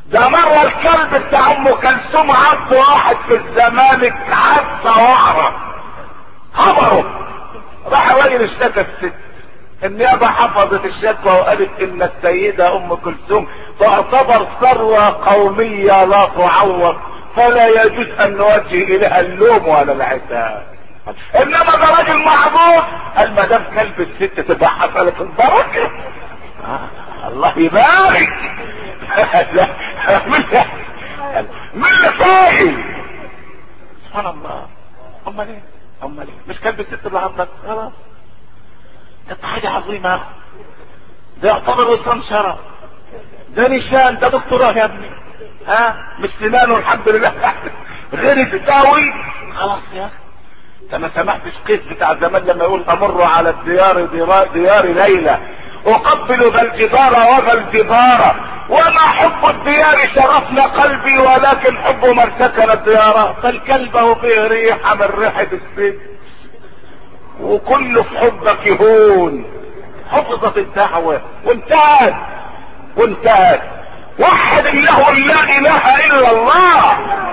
ده مرة الكلب بتاع ام كلثوم عض واحد في الزمالك عضة وعرة خبره راح الراجل اشتكى الست النيابة حفظت الشكوى وقالت ان السيدة ام كلثوم تعتبر ثروة قومية لا تعوض فلا يجوز ان نوجه اليها اللوم ولا العتاب انما ده راجل معذور قال ما دام كلب الست تبقى حصلت البركة آه الله يبارك لا مين مين اللي فاهم سبحان الله امال ايه امال ايه مش كلب الست اللي عضك خلاص ده حاجة عظيمة يا اخي ده يعتبر وسام شرف ده نشان ده دكتوراه يا ابني ها مش سنانه الحمد لله غير التاوي خلاص يا اخي انت ما سمعتش قيس بتاع زمان لما يقول امر على الديار ديار, ديار ليلى اقبل ذا الجدار وذا الجدار وما حب الديار شرفنا قلبي ولكن حب من سكن الديار فالكلب هو فيه ريحه من ريحه الست وكله في حبك يهون حفظت الدعوه وانتهت وانتهت وحد الله لا اله الا الله